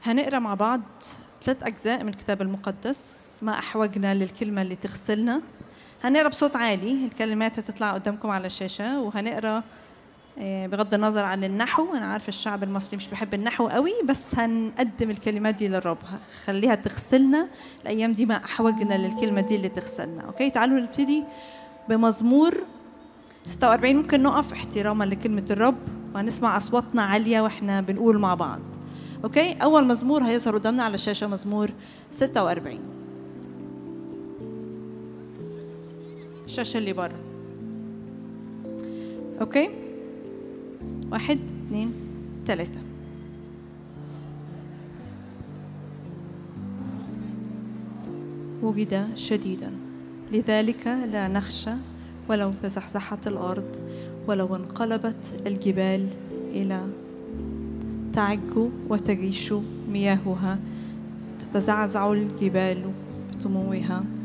هنقرا مع بعض ثلاث أجزاء من الكتاب المقدس ما أحوجنا للكلمة اللي تغسلنا هنقرا بصوت عالي الكلمات هتطلع قدامكم على الشاشة وهنقرا آه، بغض النظر عن النحو أنا عارفة الشعب المصري مش بيحب النحو قوي بس هنقدم الكلمات دي للرب خليها تغسلنا الأيام دي ما أحوجنا للكلمة دي اللي تغسلنا أوكي تعالوا نبتدي بمزمور 46 ممكن نقف احتراما لكلمة الرب وهنسمع أصواتنا عالية وإحنا بنقول مع بعض أوكي أول مزمور هيظهر قدامنا على الشاشة مزمور 46 الشاشة اللي بره أوكي واحد اثنين ثلاثة وجد شديدا لذلك لا نخشى ولو تزحزحت الأرض ولو انقلبت الجبال إلى تعج وتجيش مياهها تتزعزع الجبال بطموها